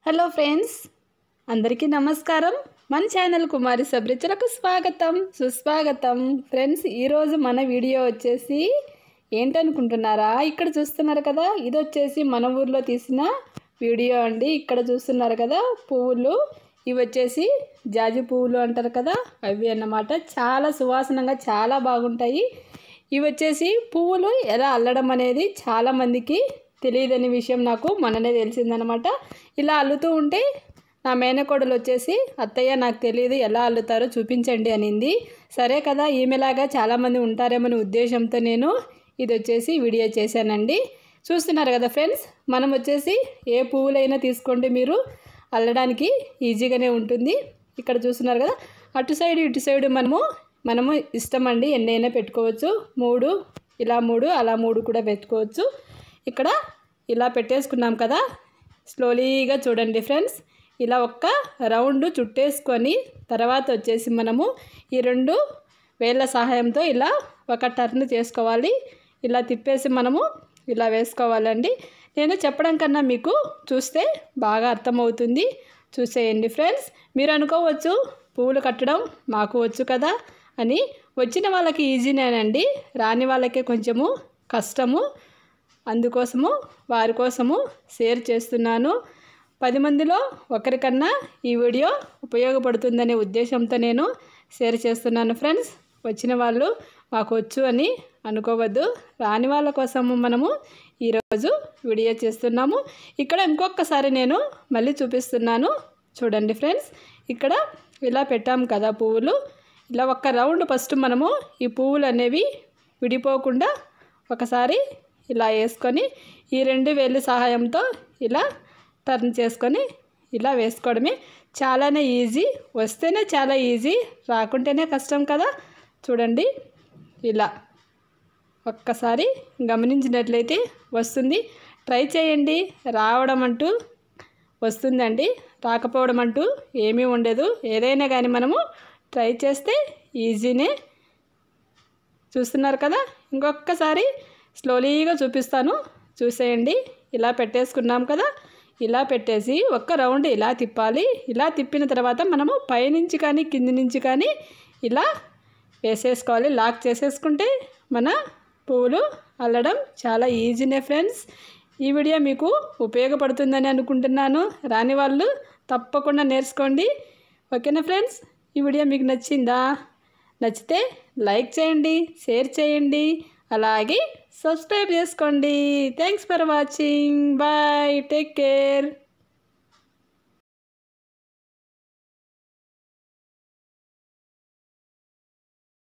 hello friends అందరికీ నమస్కారం మన ఛానల్ కుమారి సబ్రిచలకు స్వాగతం సుస్వాగతం ఫ్రెండ్స్ ఈరోజు మన వీడియో వచ్చేసి ఏంటనుకుంటున్నారా ఇక్కడ చూస్తున్నారు కదా ఇది వచ్చేసి మన ఊర్లో తీసిన వీడియో అండి ఇక్కడ చూస్తున్నారు కదా పువ్వులు ఇవి వచ్చేసి జాజి పువ్వులు అంటారు కదా అవి అన్నమాట చాలా సువాసనంగా చాలా బాగుంటాయి ఇవి వచ్చేసి పువ్వులు ఎలా అల్లడం అనేది చాలామందికి తెలియదని విషయం నాకు మొన్ననే తెలిసిందనమాట ఇలా అల్లుతూ ఉంటే నా మేనకోడలు వచ్చేసి అత్తయ్య నాకు తెలియదు ఎలా అల్లుతారో చూపించండి అనింది సరే కదా ఈమెలాగా చాలామంది ఉంటారేమనే ఉద్దేశంతో నేను ఇది వచ్చేసి వీడియో చేశానండి చూస్తున్నారు కదా ఫ్రెండ్స్ మనం వచ్చేసి ఏ పువ్వులైనా తీసుకోండి మీరు అల్లడానికి ఈజీగానే ఉంటుంది ఇక్కడ చూస్తున్నారు కదా అటు సైడ్ ఇటు సైడ్ మనము మనము ఇష్టం అండి ఎన్నైనా పెట్టుకోవచ్చు మూడు ఇలా మూడు అలా మూడు కూడా పెట్టుకోవచ్చు ఇక్కడ ఇలా పెట్టేసుకున్నాం కదా స్లోలీగా చూడండి ఫ్రెండ్స్ ఇలా ఒక్క రౌండ్ చుట్టేసుకొని తర్వాత వచ్చేసి మనము ఈ రెండు వేళ్ళ సహాయంతో ఇలా ఒక టర్న్ చేసుకోవాలి ఇలా తిప్పేసి మనము ఇలా వేసుకోవాలండి నేను చెప్పడం కన్నా మీకు చూస్తే బాగా అర్థమవుతుంది చూసేయండి ఫ్రెండ్స్ మీరు అనుకోవచ్చు పువ్వులు కట్టడం మాకు వచ్చు కదా అని వచ్చిన వాళ్ళకి ఈజీనేనండి రాని వాళ్ళకే కొంచెము కష్టము అందుకోసము వారి కోసము షేర్ చేస్తున్నాను పది మందిలో ఒకరికన్నా ఈ వీడియో ఉపయోగపడుతుందనే ఉద్దేశంతో నేను షేర్ చేస్తున్నాను ఫ్రెండ్స్ వచ్చిన వాళ్ళు మాకు వచ్చు అని అనుకోవద్దు రాని వాళ్ళ కోసము మనము ఈరోజు వీడియో చేస్తున్నాము ఇక్కడ ఇంకొకసారి నేను మళ్ళీ చూపిస్తున్నాను చూడండి ఫ్రెండ్స్ ఇక్కడ ఇలా పెట్టాము కదా పువ్వులు ఇలా ఒక్క రౌండ్ ఫస్ట్ మనము ఈ పువ్వులు అనేవి విడిపోకుండా ఒకసారి ఇలా వేసుకొని ఈ రెండు వేలు సహాయంతో ఇలా టర్న్ చేసుకొని ఇలా వేసుకోవడమే చాలానే ఈజీ వస్తేనే చాలా ఈజీ రాకుంటేనే కష్టం కదా చూడండి ఇలా ఒక్కసారి గమనించినట్లయితే వస్తుంది ట్రై చేయండి రావడం అంటూ వస్తుందండి రాకపోవడం అంటూ ఏమీ ఉండదు ఏదైనా కానీ మనము ట్రై చేస్తే ఈజీనే చూస్తున్నారు కదా ఇంకొకసారి స్లోలీగా చూపిస్తాను చూసేయండి ఇలా పెట్టేసుకున్నాం కదా ఇలా పెట్టేసి ఒక్క రౌండ్ ఇలా తిప్పాలి ఇలా తిప్పిన తర్వాత మనము పైనుంచి కానీ కింది నుంచి కానీ ఇలా వేసేసుకోవాలి లాక్ చేసేసుకుంటే మన పువ్వులు అల్లడం చాలా ఈజీనే ఫ్రెండ్స్ ఈ వీడియో మీకు ఉపయోగపడుతుందని అనుకుంటున్నాను రాని వాళ్ళు తప్పకుండా నేర్చుకోండి ఓకేనా ఫ్రెండ్స్ ఈ వీడియో మీకు నచ్చిందా నచ్చితే లైక్ చేయండి షేర్ చేయండి అలాగే సబ్స్క్రైబ్ చేసుకోండి thanks for watching bye take care